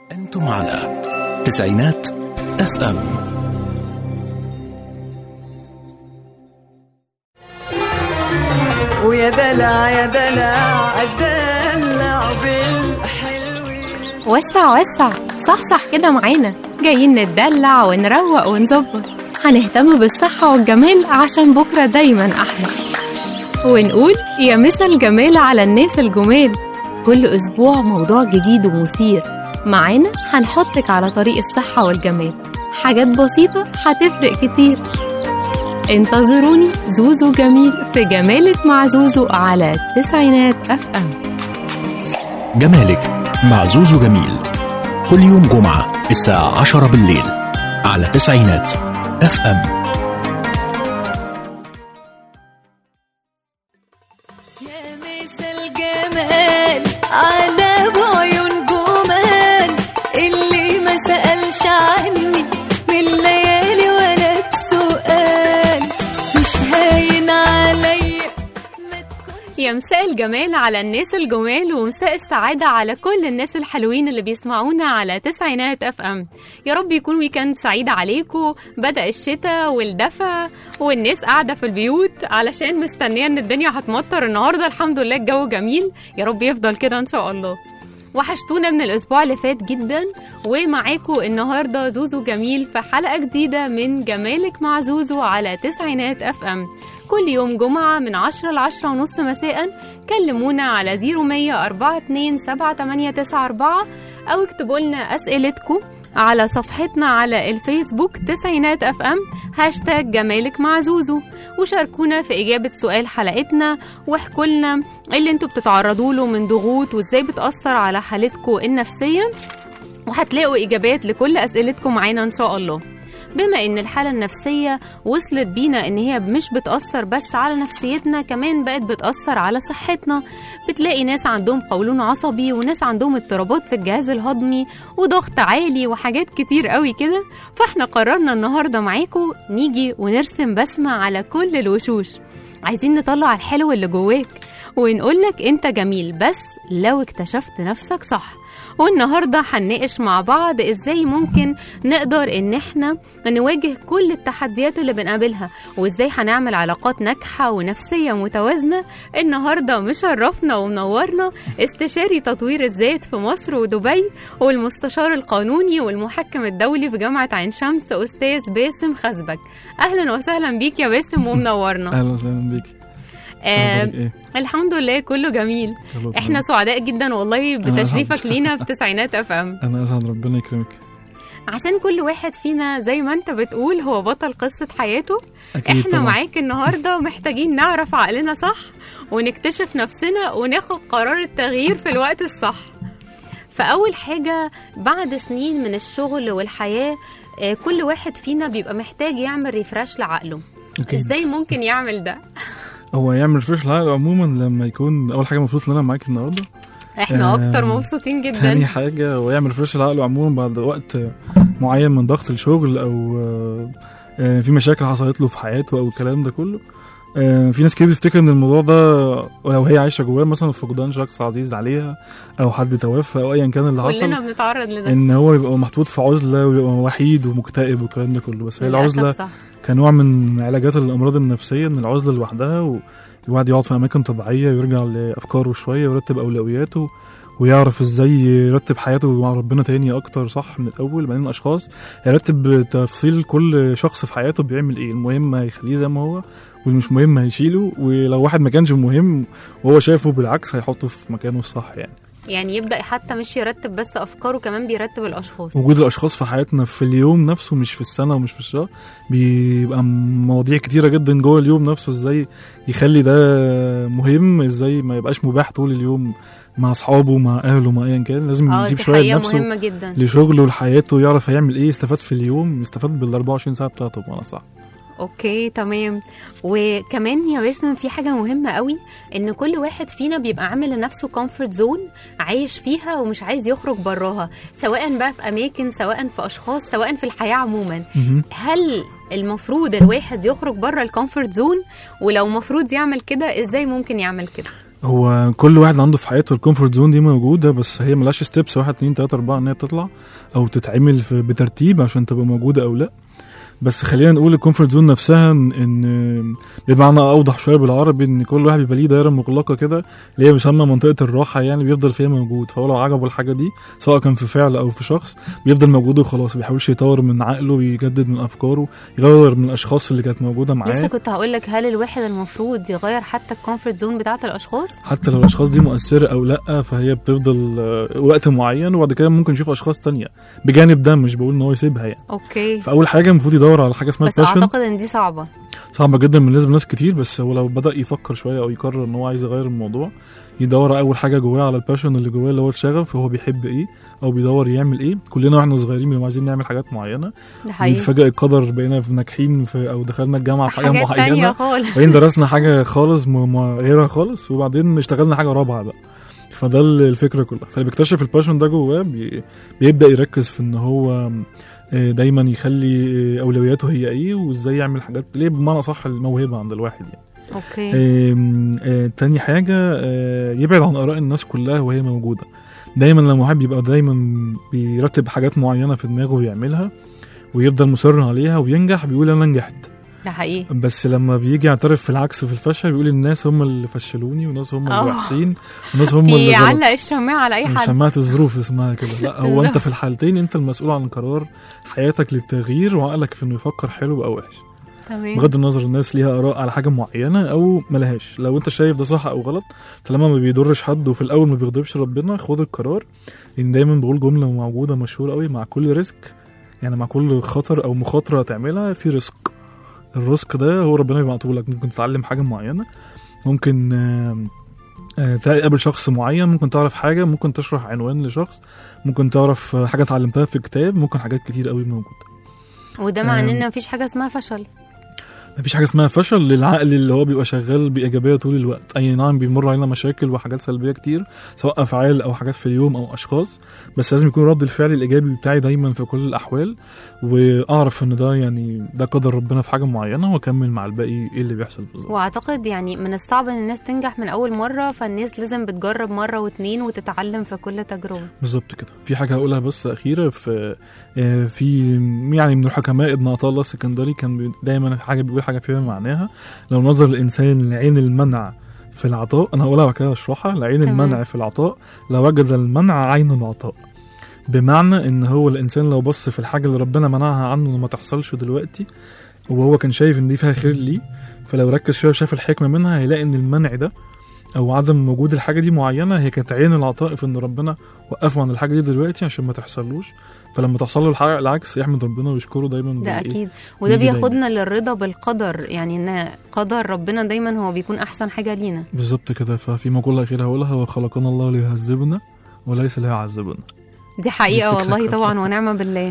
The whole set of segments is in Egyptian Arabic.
أنتم على تسعينات اف ام ويا دلع يا دلع الدلع بالحلوين وسع وسع صحصح كده معانا جايين نتدلع ونروق ونظبط هنهتم بالصحة والجمال عشان بكرة دايما أحلى ونقول يا مسا الجمال على الناس الجمال كل أسبوع موضوع جديد ومثير معانا هنحطك على طريق الصحة والجمال حاجات بسيطة هتفرق كتير انتظروني زوزو جميل في جمالك مع زوزو على تسعينات اف ام جمالك مع زوزو جميل كل يوم جمعة الساعة 10 بالليل على تسعينات اف ام يا مسا الجمال على بعيون جمال اللي ما سألش عني من ليالي ولا سؤال مش هاين عليا ما تكونش يا مساء الجمال على الناس الجمال ومساء السعادة على كل الناس الحلوين اللي بيسمعونا على تسعينات اف ام يا رب يكون ويكند سعيد عليكم بدأ الشتاء والدفى والناس قاعدة في البيوت علشان مستنية ان الدنيا هتمطر النهاردة الحمد لله الجو جميل يا رب يفضل كده ان شاء الله وحشتونا من الاسبوع اللي فات جدا ومعاكم النهارده زوزو جميل في حلقه جديده من جمالك مع زوزو على تسعينات اف ام كل يوم جمعة من 10 ل 10 ونص مساء كلمونا على 0100 42 7894 أو اكتبوا لنا أسئلتكم على صفحتنا على الفيسبوك تسعينات اف ام هاشتاج جمالك مع زوزو وشاركونا في إجابة سؤال حلقتنا واحكوا لنا اللي انتوا بتتعرضوا له من ضغوط وازاي بتأثر على حالتكم النفسية وهتلاقوا إجابات لكل أسئلتكم معانا إن شاء الله بما ان الحالة النفسية وصلت بينا ان هي مش بتأثر بس على نفسيتنا كمان بقت بتأثر على صحتنا بتلاقي ناس عندهم قولون عصبي وناس عندهم اضطرابات في الجهاز الهضمي وضغط عالي وحاجات كتير قوي كده فاحنا قررنا النهاردة معاكم نيجي ونرسم بسمة على كل الوشوش عايزين نطلع الحلو اللي جواك ونقولك انت جميل بس لو اكتشفت نفسك صح والنهارده هنناقش مع بعض ازاي ممكن نقدر ان احنا نواجه كل التحديات اللي بنقابلها وازاي هنعمل علاقات ناجحه ونفسيه متوازنه النهارده مشرفنا ومنورنا استشاري تطوير الذات في مصر ودبي والمستشار القانوني والمحكم الدولي في جامعه عين شمس استاذ باسم خزبك اهلا وسهلا بيك يا باسم ومنورنا اهلا وسهلا بيك آه أخبارك ايه الحمد لله كله جميل خلاص احنا سعداء جدا والله بتشريفك الحمد. لينا في تسعينات اف ام انا اسعد ربنا يكرمك عشان كل واحد فينا زي ما انت بتقول هو بطل قصة حياته اكيد احنا طبعا معاك النهاردة محتاجين نعرف عقلنا صح ونكتشف نفسنا وناخد قرار التغيير في الوقت الصح فأول حاجة بعد سنين من الشغل والحياة آه، كل واحد فينا بيبقى محتاج يعمل ريفراش لعقله أكيد. ازاي ممكن يعمل ده هو يعمل فريش العقل عموما لما يكون اول حاجه مبسوط ان انا معاك النهارده احنا آه، اكتر مبسوطين تاني جدا حاجه هو يعمل فريش العقل عموما بعد وقت معين من ضغط الشغل او آه، آه، في مشاكل حصلت له في حياته او الكلام ده كله آه، في ناس كتير بتفتكر ان الموضوع ده لو هي عايشه جواه مثلا فقدان شخص عزيز عليها او حد توفى او ايا كان اللي حصل كلنا بنتعرض لده ان هو يبقى محطوط في عزله ويبقى وحيد ومكتئب والكلام ده كله بس هي للأسف العزله صح كنوع من علاجات الامراض النفسيه ان العزله لوحدها والواحد يقعد في اماكن طبيعيه ويرجع لافكاره شويه ويرتب اولوياته ويعرف ازاي يرتب حياته مع ربنا تاني اكتر صح من الاول بعدين الاشخاص يرتب تفصيل كل شخص في حياته بيعمل ايه المهم هيخليه زي ما هو واللي مش مهم هيشيله ولو واحد ما كانش مهم وهو شايفه بالعكس هيحطه في مكانه الصح يعني يعني يبدأ حتى مش يرتب بس أفكاره كمان بيرتب الأشخاص وجود الاشخاص في حياتنا في اليوم نفسه مش في السنه ومش في الشهر بيبقى مواضيع كتيره جدا جوه اليوم نفسه ازاي يخلي ده مهم ازاي ما يبقاش مباح طول اليوم مع اصحابه مع اهله مع ايا كان لازم اه يسيب دي شويه حقيقة لنفسه مهمة جدا لشغله ولحياته يعرف هيعمل ايه يستفاد في اليوم يستفاد بال 24 ساعه بتاعته بمعنى صح اوكي تمام وكمان يا باسم في حاجه مهمه قوي ان كل واحد فينا بيبقى عامل لنفسه كومفورت زون عايش فيها ومش عايز يخرج براها سواء بقى في اماكن سواء في اشخاص سواء في الحياه عموما مهم. هل المفروض الواحد يخرج بره الكومفورت زون ولو مفروض يعمل كده ازاي ممكن يعمل كده هو كل واحد عنده في حياته الكومفورت زون دي موجوده بس هي ملهاش ستيبس واحد اتنين تلاته اربعه ان هي تطلع او تتعمل في بترتيب عشان تبقى موجوده او لا بس خلينا نقول الكومفورت زون نفسها ان إن بمعنى اوضح شويه بالعربي ان كل واحد بيبقى ليه دايره مغلقه كده اللي هي بيسمى منطقه الراحه يعني بيفضل فيها موجود فهو لو عجبه الحاجه دي سواء كان في فعل او في شخص بيفضل موجود وخلاص ما بيحاولش يطور من عقله ويجدد من افكاره يغير من الاشخاص اللي كانت موجوده معاه لسه كنت هقول لك هل الواحد المفروض يغير حتى الكومفورت زون بتاعه الاشخاص حتى لو الاشخاص دي مؤثره او لا فهي بتفضل آه، وقت معين وبعد كده ممكن يشوف اشخاص تانية بجانب ده مش بقول ان هو يسيبها يعني اوكي فاول حاجه المفروض يدور على حاجه اسمها بس الباشن اعتقد ان دي صعبه صعبه جدا بالنسبه لناس كتير بس هو لو بدا يفكر شويه او يقرر ان هو عايز يغير الموضوع يدور اول حاجه جواه على الباشن اللي جواه اللي هو الشغف هو بيحب ايه او بيدور يعمل ايه كلنا واحنا صغيرين بنبقى عايزين نعمل حاجات معينه ده حقيقي فجاه القدر بقينا في ناجحين في او دخلنا الجامعه في حاجه حاجات تانية معينه خالص بعدين درسنا حاجه خالص م- م- غيرها خالص وبعدين اشتغلنا حاجه رابعه بقى فده ال- الفكره كلها فاللي بيكتشف الباشن ده جواه بي- بيبدا يركز في ان هو آه، دايما يخلي آه، اولوياته هي ايه وازاي يعمل حاجات ليه بمعنى صح الموهبه عند الواحد يعني اوكي آم، آه، تاني حاجة آه، يبعد عن آراء الناس كلها وهي موجودة دايما لما واحد بيبقى دايما بيرتب حاجات معينة في دماغه ويعملها ويفضل مصر عليها وينجح بيقول أنا نجحت ده حقيقي بس لما بيجي يعترف في العكس في الفشل بيقول الناس هم اللي فشلوني والناس هم اللي آه. وحشين والناس هم اللي غلط بيعلق الشماعة على اي حد سماعة الظروف اسمها كده لا هو بالظبط. انت في الحالتين انت المسؤول عن قرار حياتك للتغيير وعقلك في انه يفكر حلو او وحش تمام بغض النظر الناس ليها اراء على حاجه معينه او ملهاش لو انت شايف ده صح او غلط طالما ما بيضرش حد وفي الاول ما بيغضبش ربنا خد القرار لان دايما بقول جمله موجوده مشهوره قوي مع كل ريسك يعني مع كل خطر او مخاطره هتعملها في ريسك الريسك ده هو ربنا بيبعته لك ممكن تتعلم حاجه معينه ممكن آم، آه، تقابل شخص معين ممكن تعرف حاجه ممكن تشرح عنوان لشخص ممكن تعرف آه، حاجه اتعلمتها في كتاب ممكن حاجات كتير قوي موجوده وده معناه آم. ان مفيش حاجة اسمها فشل مفيش حاجه اسمها فشل للعقل اللي هو بيبقى شغال بايجابيه طول الوقت اي نعم بيمر علينا مشاكل وحاجات سلبيه كتير سواء افعال او حاجات في اليوم او اشخاص بس لازم يكون رد الفعل الايجابي بتاعي دايما في كل الاحوال واعرف ان ده يعني ده قدر ربنا في حاجه معينه واكمل مع الباقي ايه اللي بيحصل بالظبط واعتقد يعني من الصعب ان الناس تنجح من اول مرة فالناس لازم بتجرب مرة واتنين وتتعلم في كل تجربة بالظبط كده في حاجه هقولها بس اخيره في آه، في يعني من الحكماء ابن عطاء الله السكندري كان بي- دايما حاجه بيقول حاجه فيها معناها لو نظر الانسان لعين المنع في العطاء انا هقولها بعد كده اشرحها لعين تمام. المنع في العطاء لوجد المنع عين العطاء بمعنى ان هو الانسان لو بص في الحاجه اللي ربنا منعها عنه وما تحصلش دلوقتي وهو كان شايف ان دي فيها خير ليه فلو ركز شويه وشاف الحكمه منها هيلاقي ان المنع ده او عدم وجود الحاجه دي معينه هي كانت عين العطاء في ان ربنا وقفه عن الحاجه دي دلوقتي عشان ما تحصلوش فلما تحصل له الحاجه العكس يحمد ربنا ويشكره دايما ده بالإيه؟ اكيد وده يجي دايما. بياخدنا للرضا بالقدر يعني ان قدر ربنا دايما هو بيكون احسن حاجة لينا بالظبط كده ففي مقوله اخيره هقولها وخلقنا الله ليهذبنا وليس ليعذبنا دي حقيقة الفكرة والله كلها. طبعا ونعم بالله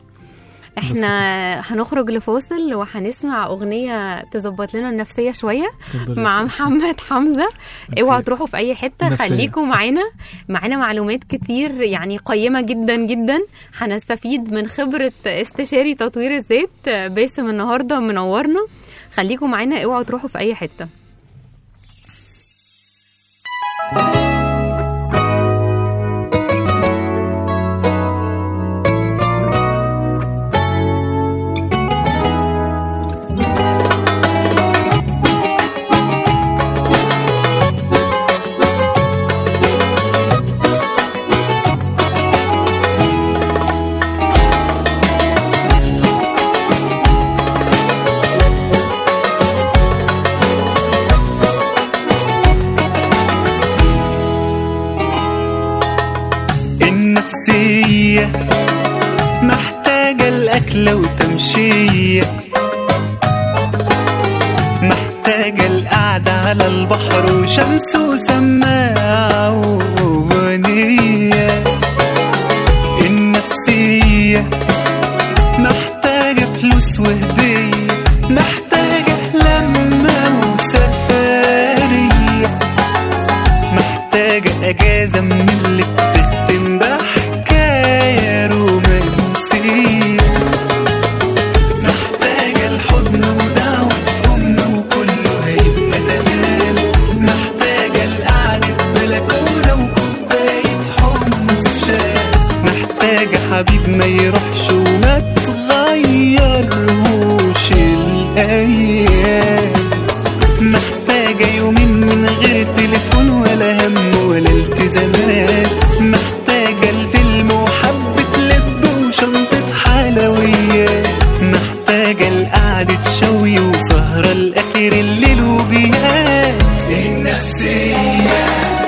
احنا هنخرج لفاصل وهنسمع اغنية تظبط لنا النفسية شوية اتفضلي. مع محمد حمزة اوعوا أوكي. تروحوا في اي حتة نفسية. خليكم معانا معانا معلومات كتير يعني قيمة جدا جدا هنستفيد من خبرة استشاري تطوير الذات باسم النهاردة منورنا خليكم معانا اوعوا تروحوا في اي حتة النفسية محتاجة الأكلة وتمشية محتاجة القعدة على البحر وشمس وسماعة وأغنية النفسية محتاجة فلوس وهدية محتاجة لمة وسفرية محتاجة أجازة من اللي بتختم بحكاية رومانسية محتاجة الحضن ودعوة أمنا وكله هيبقى تمام محتاجة القعدة ما يروحش وما تغيرهوش الايام محتاجة يومين من غير تليفون ولا هم ولا التزامات محتاجة الفيلم وحبة لب وشنطة حلويات محتاجة القعدة شوي وسهرة لآخر الليل وبيات النفسية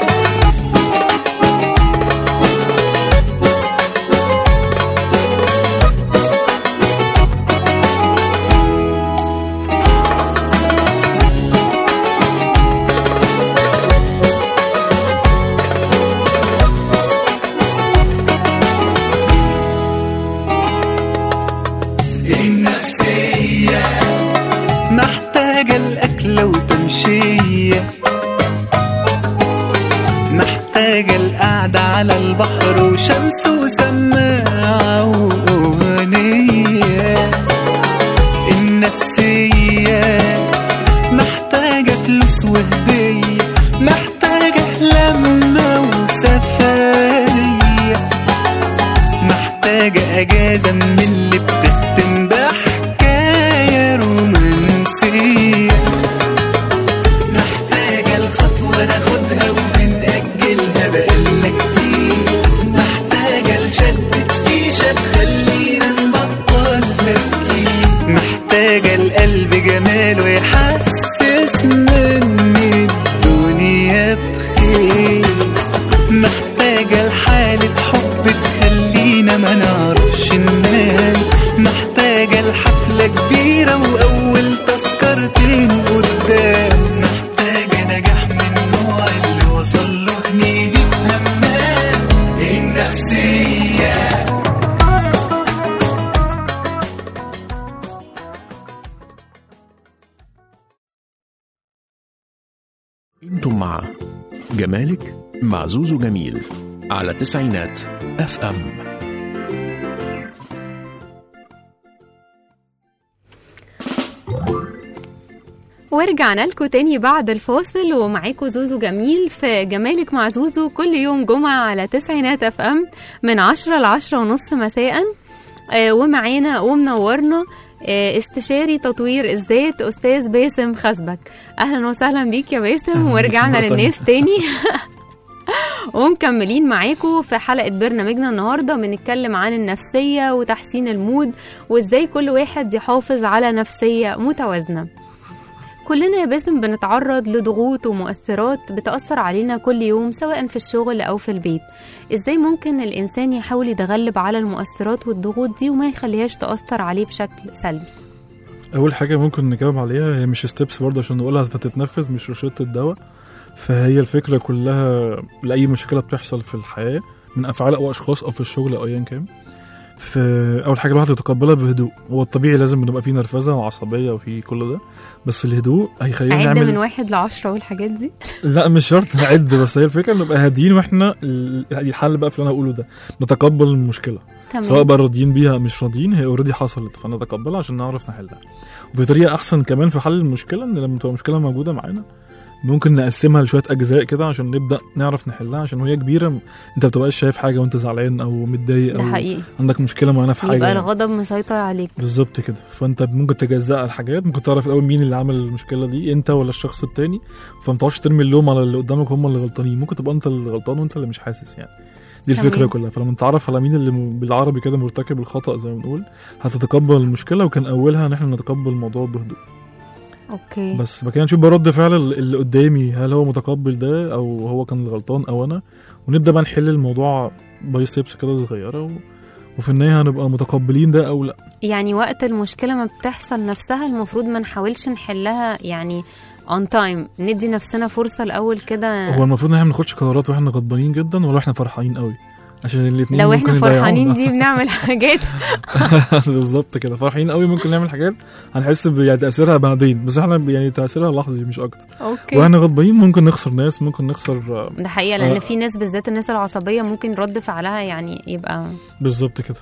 النفسية محتاجة الأكلة وتمشية محتاجة القعدة على البحر وشمس وسماعة وأغنية النفسية محتاجة فلوس وهدية محتاجة لمة وسفرية محتاجة أجازة من اللي بتختم بحكاية رومانسية محتاجة الخطوة ناخدها وبنأجلها بقالنا كتير محتاجة لشدة فيشة تخلينا نبطل تفكير محتاجة القلب جماله يحسسنا إن الدنيا بخير محتاجة لحالة حب تخلينا ما نعرفش ننام محتاجة لحفلة كبيرة وأول تذكرتين قدام محتاجة نجاح من النوع اللي وصل له هنيدي في همام النفسية انتم مع جمالك مع زوزو جميل على تسعينات اف ام ورجعنا لكم تاني بعد الفاصل ومعاكم زوزو جميل في جمالك مع زوزو كل يوم جمعة على تسعينات اف ام من عشرة لعشرة ونص مساء آه، ومعانا ومنورنا آه، استشاري تطوير الذات استاذ باسم خزبك اهلا وسهلا بيك يا باسم أهلاً بيك ورجعنا مرة تانية. للناس تاني ومكملين معاكم في حلقة برنامجنا النهاردة بنتكلم عن النفسية وتحسين المود وازاي كل واحد يحافظ على نفسية متوازنة كلنا يا باسم بنتعرض لضغوط ومؤثرات بتأثر علينا كل يوم سواء في الشغل أو في البيت إزاي ممكن الإنسان يحاول يتغلب على المؤثرات والضغوط دي وما يخليهاش تأثر عليه بشكل سلبي اول حاجه ممكن نجاوب عليها هي مش ستيبس برضه عشان نقولها فتتنفذ مش روشته الدواء فهي الفكره كلها لاي مشكله بتحصل في الحياه من افعال او اشخاص او في الشغل او ايا كان في اول حاجه الواحد يتقبلها بهدوء هو الطبيعي لازم نبقى فيه نرفزه وعصبيه وفي كل ده بس الهدوء هيخلينا عد نعمل من واحد لعشرة والحاجات دي لا مش شرط نعد بس هي الفكره نبقى هاديين واحنا ال- الحل بقى في اللي انا هقوله ده نتقبل المشكله سواء تمام بقى راضيين بيها مش راضيين هي اوريدي حصلت فنتقبلها عشان نعرف نحلها وفي طريقه احسن كمان في حل المشكله ان لما تبقى مشكله موجوده معانا ممكن نقسمها لشويه اجزاء كده عشان نبدا نعرف نحلها عشان وهي كبيره م- انت بتبقاش شايف حاجه وانت زعلان او متضايق ده او حقيقي عندك مشكله معينه في يبقى حاجه الغضب مسيطر عليك بالظبط كده فانت ممكن تجزأ الحاجات ممكن تعرف الاول مين اللي عمل المشكله دي انت ولا الشخص التاني فما تقعدش ترمي اللوم على اللي قدامك هم اللي غلطانين ممكن تبقى انت اللي غلطان وانت اللي مش حاسس يعني دي تمام. الفكره كلها فلما تعرف على مين اللي م- بالعربي كده مرتكب الخطا زي ما بنقول هتتقبل المشكله وكان اولها ان احنا نتقبل الموضوع بهدوء اوكي بس بعد كده نشوف بقى رد فعل ال- اللي قدامي هل هو متقبل ده او هو كان الغلطان او انا ونبدا بقى نحل الموضوع باي ستيبس كده صغيره و... وفي النهايه هنبقى متقبلين ده او لا يعني وقت المشكلة ما بتحصل نفسها المفروض ما نحاولش نحلها يعني on time ندي نفسنا فرصة الأول كده هو المفروض ان احنا ما ناخدش قرارات واحنا غضبانين جدا ولا احنا فرحانين قوي عشان الاثنين لو احنا فرحانين دي بنعمل حاجات بالظبط كده فرحانين قوي ممكن نعمل حاجات هنحس ب- يعني تاثيرها بعدين بس احنا ب- يعني تاثيرها لحظي مش اكتر اوكي واحنا غضبانين ممكن نخسر ناس ممكن نخسر آه، ده حقيقة لأن آه. في ناس بالذات الناس العصبية ممكن رد فعلها يعني يبقى بالظبط كده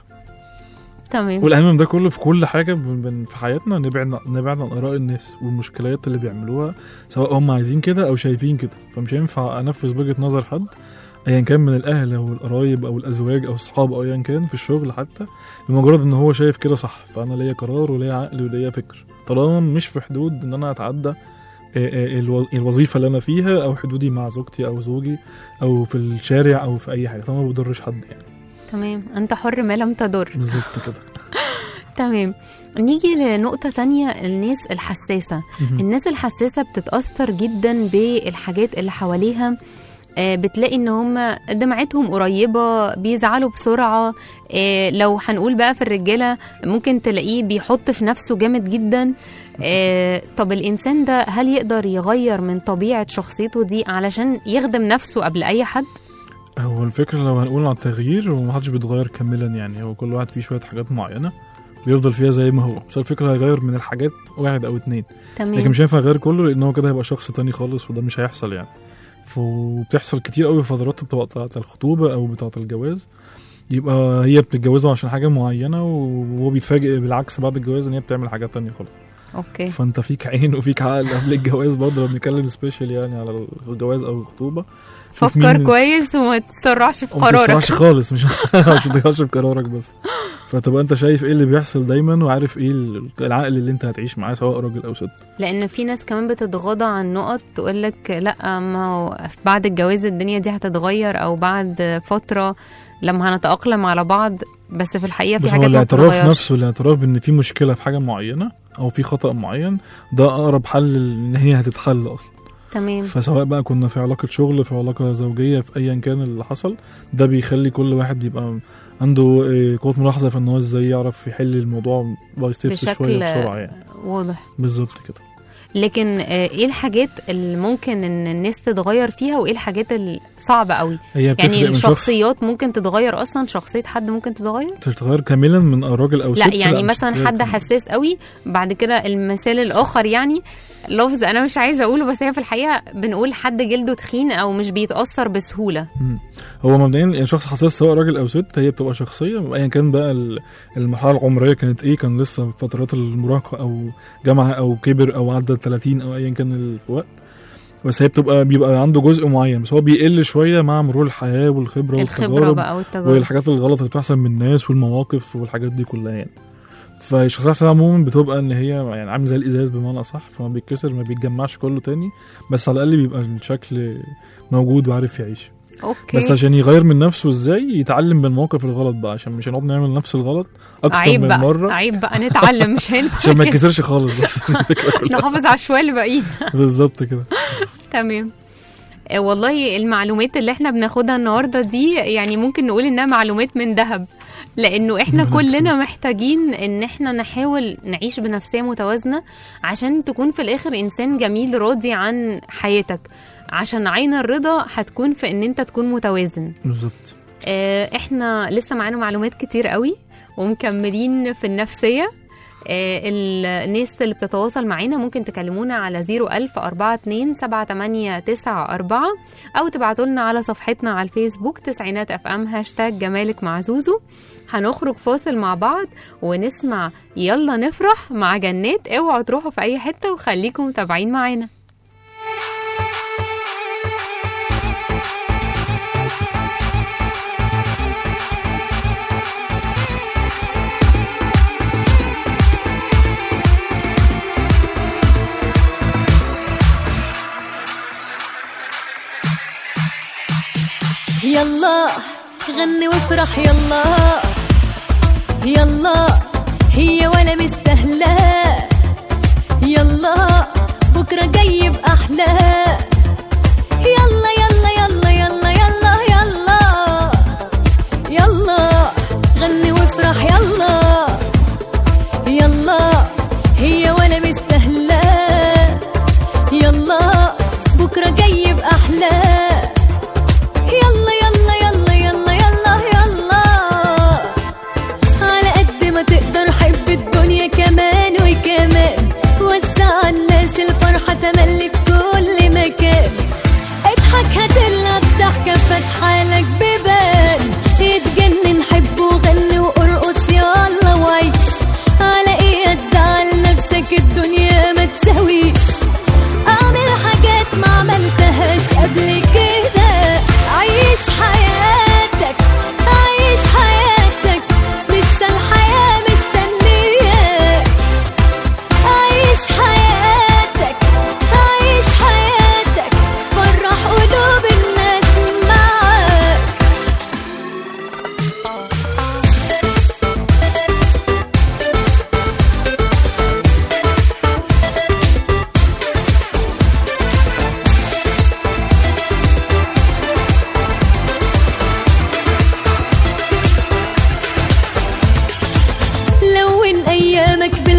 تمام والاهم من ده كله في كل حاجه بن- بن- في حياتنا نبعد نبعد عن اراء الناس والمشكلات اللي بيعملوها سواء هم عايزين كده او شايفين كده فمش هينفع انفذ وجهه نظر حد ايا كان من الاهل او القرايب او الازواج او الصحاب او ايا كان في الشغل حتى لمجرد ان هو شايف كده صح فانا ليا قرار وليا عقل وليا فكر طالما مش في حدود ان انا اتعدى آه، آه، الو- الوظيفه اللي انا فيها او حدودي مع زوجتي او زوجي او في الشارع او في اي حاجه طالما ما بضرش حد يعني تمام انت حر ما لم تضر بالظبط كده تمام نيجي لنقطة تانية الناس الحساسة مهم. الناس الحساسة بتتأثر جدا بالحاجات اللي حواليها آه، بتلاقي ان هم دمعتهم قريبة بيزعلوا بسرعة آه، لو هنقول بقى في الرجالة ممكن تلاقيه بيحط في نفسه جامد جدا آه، طب الإنسان ده هل يقدر يغير من طبيعة شخصيته دي علشان يخدم نفسه قبل أي حد؟ هو الفكرة لو هنقول على التغيير هو محدش بيتغير كاملا يعني هو كل واحد فيه شوية حاجات معينة بيفضل فيها زي ما هو بس الفكرة هيغير من الحاجات واحد أو اتنين لكن تمام مش هينفع يغير كله لأن هو كده هيبقى شخص تاني خالص وده مش هيحصل يعني ف- وبتحصل كتير قوي في فترات بتبقى بتاعة الخطوبة أو بتاعة الجواز يبقى هي بتتجوزه عشان حاجة معينة وهو بيتفاجئ بالعكس بعد الجواز إن هي بتعمل حاجات تانية خالص اوكي فأنت فيك عين وفيك عقل قبل الجواز برضه لو بنتكلم سبيشال يعني على الجواز أو الخطوبة شوف فكر مين- كويس وما تسرعش في وما قرارك تسرعش خالص مش مش تغيرش في قرارك بس فتبقى انت شايف ايه اللي بيحصل دايما وعارف ايه ال- العقل اللي انت هتعيش معاه سواء راجل او ست لان في ناس كمان بتتغاضى عن نقط تقول لك لا ما هو بعد الجواز الدنيا دي هتتغير او بعد فتره لما هنتاقلم على بعض بس في الحقيقه في بس هو حاجات ما الاعتراف بتتغيرش نفسه الاعتراف بان في مشكله في حاجه معينه او في خطا معين ده اقرب حل ان هي هتتحل اصلا تمام فسواء بقى كنا في علاقه شغل في علاقه زوجيه في ايا كان اللي حصل ده بيخلي كل واحد يبقى عنده إيه، قوه ملاحظه في ان هو ازاي يعرف يحل الموضوع باي ستيبس بشكل شويه بسرعه يعني واضح بالظبط كده لكن آه، ايه الحاجات اللي ممكن ان الناس تتغير فيها وايه الحاجات الصعبه قوي هي بتفرق يعني من شخص الشخصيات ممكن تتغير اصلا شخصيه حد ممكن تتغير تتغير كاملا من راجل او ست لا يعني مش مثلا هتتغير حد كاملاً. حساس قوي بعد كده المثال الاخر يعني لفظ انا مش عايزه اقوله بس هي في الحقيقه بنقول حد جلده تخين او مش بيتاثر بسهوله هو مبدئيا يعني شخص حساس سواء راجل او ست هي بتبقى شخصيه ايا كان بقى ال- المرحله العمريه كانت ايه كان لسه في فترات المراهقه او جامعه او كبر او عدى ال 30 او ايا كان الوقت بس هي بتبقى بيبقى عنده جزء معين بس هو بيقل شويه مع مرور الحياه والخبره الخبره والتجارب بقى والتجارب والحاجات الغلط اللي بتحصل من الناس والمواقف والحاجات دي كلها يعني فالشخصيه الحساسه عموما بتبقى ان هي يعني عامل زي الازاز بمعنى اصح فما بيتكسر ما بيتجمعش كله تاني بس على الاقل بيبقى الشكل موجود وعارف يعيش اوكي بس عشان يغير من نفسه ازاي يتعلم من المواقف الغلط بقى عشان مش هنقعد نعمل نفس الغلط اكتر عيب من بقى مره عيب بقى نتعلم مش هينفع عشان ما كده. يتكسرش خالص بس الفكره كلها نحافظ على الشويه اللي باقيين بالظبط كده تمام آه، والله المعلومات اللي احنا بناخدها النهارده دي يعني ممكن نقول انها معلومات من ذهب لانه احنا ربنا كلنا محتاجين ان احنا نحاول نعيش بنفسيه متوازنه عشان تكون في الاخر انسان جميل راضي عن حياتك عشان عين الرضا هتكون في ان انت تكون متوازن بالظبط آه، احنا لسه معانا معلومات كتير قوي ومكملين في النفسية آه، الناس اللي بتتواصل معانا ممكن تكلمونا على 01000 42 7894 أو تبعتوا لنا على صفحتنا على الفيسبوك تسعينات اف ام هاشتاج جمالك مع زوزو هنخرج فاصل مع بعض ونسمع يلا نفرح مع جنات اوعوا تروحوا في أي حتة وخليكم متابعين معانا يلا غني وافرح يلا يلا هي ولا مستهلة يلا بكرة جاي بأحلى يلا يلا يلا يلا يلا يلا يلا غني وافرح يلا يلا هي ولا مستهلة يلا بكرة جاي بأحلى يلا يلا يلا يلا يلا يلا على قد ما تقدر حب الدنيا كمان وكمان وسع الناس الفرحة تملي في كل مكان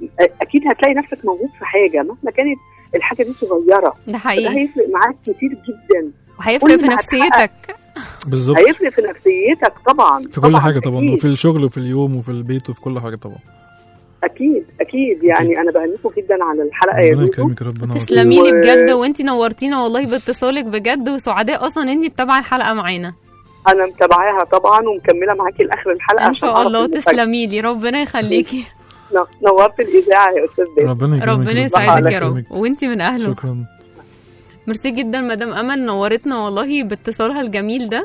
اكيد هتلاقي نفسك موجود في حاجه مهما كانت الحاجه دي صغيره ده ده حقيقي هيفرق معاك كتير جدا وهيفرق كل في ما نفسيتك بالظبط هيفرق في نفسيتك طبعا في كل حاجه طبعا أكيد. وفي الشغل وفي اليوم وفي البيت وفي كل حاجه طبعا اكيد اكيد يعني انا بهنيكم جدا على الحلقه يا ربنا زوزو يكرمك ربنا تسلمي لي و- بجد وانتي نورتينا والله باتصالك بجد وسعداء اصلا انتي متابعه الحلقه معانا انا متابعاها طبعا ومكمله معاكي لاخر الحلقه ان عشان شاء أعرف الله المفاجأة. تسلمي لي ربنا يخليكي ن- نورت الاذاعه يا استاذ باسم ربنا يكرمك ربنا ربنا يسعدك يا رب يكرمك. وانتي من اهله شكرا ميرسي جدا مدام امل نورتنا والله باتصالها الجميل ده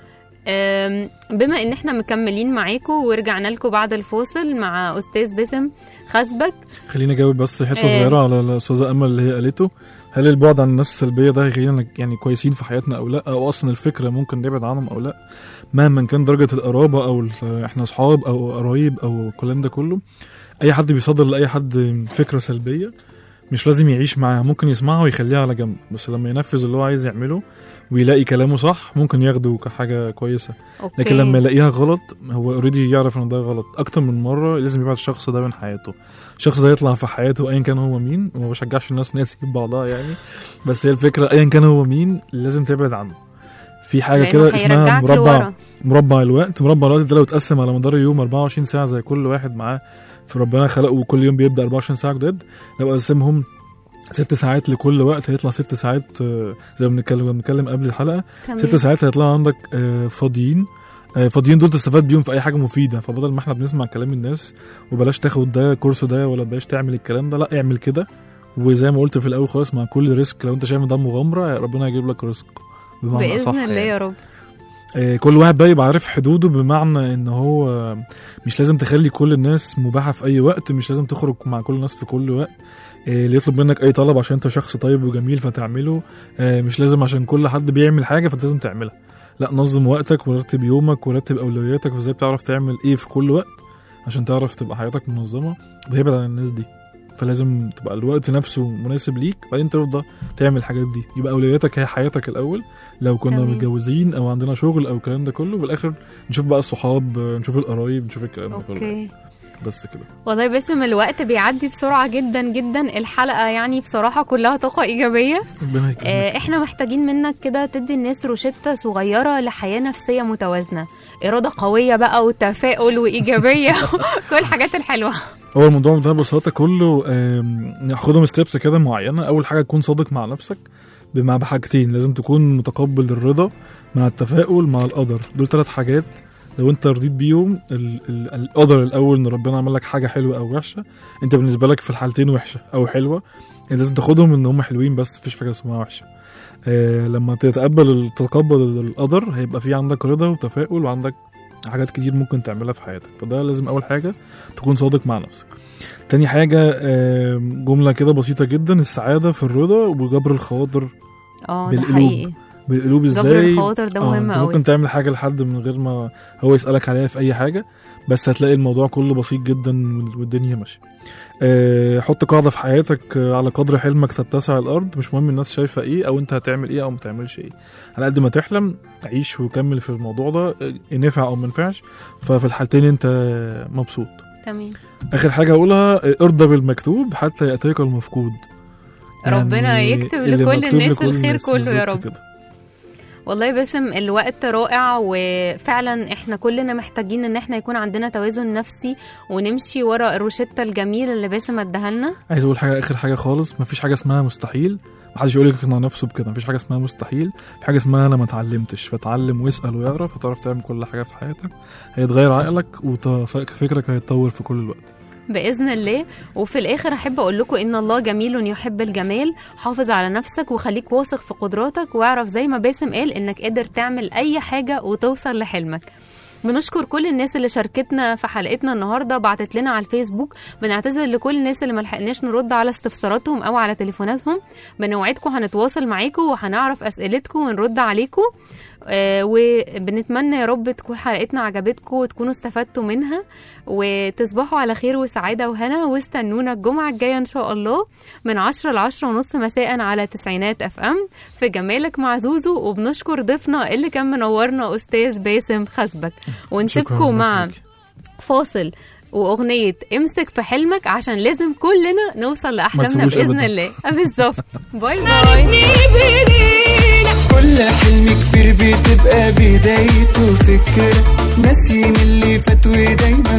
أم، بما ان احنا مكملين معاكم ورجعنا لكم بعد الفاصل مع استاذ باسم خسبك خليني اجاوب بس حته إيه. صغيره على الاستاذه امل اللي هي قالته هل البعد عن الناس السلبيه ده هيخلينا يعني كويسين في حياتنا او لا او اصلا الفكره ممكن نبعد عنهم او لا مهما كان درجه القرابه او ال- احنا اصحاب او قرايب او الكلام ده كله اي حد بيصدر لاي حد فكره سلبيه مش لازم يعيش معاها ممكن يسمعها ويخليها على جنب بس لما ينفذ اللي هو عايز يعمله ويلاقي كلامه صح ممكن ياخده كحاجه كويسه اوكي لكن لما يلاقيها غلط هو اوريدي يعرف ان ده غلط اكتر من مره لازم يبعد الشخص ده من حياته الشخص ده يطلع في حياته ايا كان هو مين وما بشجعش الناس ناس تسيب بعضها يعني بس هي الفكره ايا كان هو مين لازم تبعد عنه في حاجه لأنه كده اسمها هيرجعك مربع لورا. مربع الوقت مربع الوقت ده لو اتقسم على مدار اليوم 24 ساعه زي كل واحد معاه في ربنا خلقه كل يوم بيبدا 24 ساعه جداد لو قسمهم ست ساعات لكل وقت هيطلع ست ساعات آه، زي ما بنتكلم بنتكلم قبل الحلقه تمام. ست ساعات هيطلع عندك آه، فاضيين آه، فاضيين دول تستفاد بيهم في اي حاجه مفيده فبدل ما احنا بنسمع كلام الناس وبلاش تاخد ده كورس ده ولا بلاش تعمل الكلام ده لا اعمل كده وزي ما قلت في الاول خالص مع كل ريسك لو انت شايف إن ده مغامره ربنا هيجيب لك رزق بمعنى أصح باذن الله يعني. يا رب آه، كل واحد بقى يبقى عارف حدوده بمعنى ان هو آه، مش لازم تخلي كل الناس مباحه في اي وقت مش لازم تخرج مع كل الناس في كل وقت آه، اللي يطلب منك اي طلب عشان انت شخص طيب وجميل فتعمله آه، مش لازم عشان كل حد بيعمل حاجه فانت لازم تعملها لا نظم وقتك ورتب يومك ورتب اولوياتك وازاي بتعرف تعمل ايه في كل وقت عشان تعرف تبقى حياتك منظمه وتبعد عن الناس دي فلازم تبقى الوقت نفسه مناسب ليك بعدين تفضل تعمل الحاجات دي يبقى اولوياتك هي حياتك الاول لو كنا تمام. متجوزين او عندنا شغل او الكلام ده كله في الاخر نشوف بقى الصحاب آه، نشوف القرايب نشوف الكلام ده كله اوكي بس كده والله باسم الوقت بيعدي بسرعه جدا جدا الحلقه يعني بصراحه كلها طاقه ايجابيه ربنا يكرمك آه، احنا محتاجين منك كده تدي الناس روشتة صغيرة لحياة نفسية متوازنة إرادة قوية بقى وتفاؤل وإيجابية كل الحاجات الحلوة هو الموضوع ده ببساطه كله آم، ناخدهم ستيبس كده معينه اول حاجه تكون صادق مع نفسك بمع بحاجتين لازم تكون متقبل الرضا مع التفاؤل مع القدر دول ثلاث حاجات لو انت رضيت بيهم ال- ال- القدر الاول ان ربنا عمل لك حاجه حلوه او وحشه انت بالنسبه لك في الحالتين وحشه او حلوه انت لازم تاخدهم ان هم حلوين بس مفيش حاجه اسمها وحشه آه لما تتقبل تتقبل القدر هيبقى في عندك رضا وتفاؤل وعندك حاجات كتير ممكن تعملها في حياتك فده لازم اول حاجه تكون صادق مع نفسك تاني حاجة آم، جملة كده بسيطة جدا السعادة في الرضا وجبر الخواطر اه ده بالقلوب. حقيقي بالقلوب ازاي جبر الخواطر ده آه، مهم انت قوي ممكن تعمل حاجة لحد من غير ما هو يسألك عليها في أي حاجة بس هتلاقي الموضوع كله بسيط جدا والدنيا ماشية آه، حط قاعدة في حياتك آه، على قدر حلمك تتسع الأرض مش مهم الناس شايفة إيه أو أنت هتعمل إيه أو ما تعملش إيه على قد ما تحلم عيش وكمل في الموضوع ده آه، نفع أو ما نفعش ففي الحالتين أنت مبسوط تمام اخر حاجه اقولها آه، ارضى بالمكتوب حتى ياتيك المفقود ربنا يكتب اللي لكل مكتوب الناس لكل الخير الناس كله يا بالظبط رب. كده. والله باسم الوقت رائع وفعلا احنا كلنا محتاجين ان احنا يكون عندنا توازن نفسي ونمشي ورا الروشتة الجميلة اللي باسم اداها لنا عايز اقول حاجه اخر حاجه خالص مفيش حاجه اسمها مستحيل محدش يقول لك يقنع نفسه بكده مفيش حاجه اسمها مستحيل في حاجه اسمها انا ما اتعلمتش فتعلم واسال ويعرف هتعرف تعمل كل حاجه في حياتك هيتغير عقلك وفكرك هيتطور في كل الوقت باذن الله وفي الاخر احب اقول لكم ان الله جميل يحب الجمال حافظ على نفسك وخليك واثق في قدراتك واعرف زي ما باسم قال انك قادر تعمل اي حاجه وتوصل لحلمك بنشكر كل الناس اللي شاركتنا في حلقتنا النهارده بعتت لنا على الفيسبوك بنعتذر لكل الناس اللي ملحقناش نرد على استفساراتهم او على تليفوناتهم بنوعدكم هنتواصل معاكم وهنعرف اسئلتكم ونرد عليكم آه وبنتمنى يا رب تكون حلقتنا عجبتكم وتكونوا استفدتوا منها وتصبحوا على خير وسعادة وهنا واستنونا الجمعة الجاية إن شاء الله من عشرة لعشرة ونص مساء على تسعينات أف أم في جمالك مع زوزو وبنشكر ضيفنا اللي كان منورنا أستاذ باسم خسبك شكراً ونسيبكم ربنا مع يخليك. فاصل واغنيه امسك في حلمك عشان لازم كلنا نوصل لاحلامنا تسيبوش باذن أبداً. الله آه، بالظبط باي باي كل حلم كبير بتبقى بدايته فكرة ناسيين اللي فات ودايما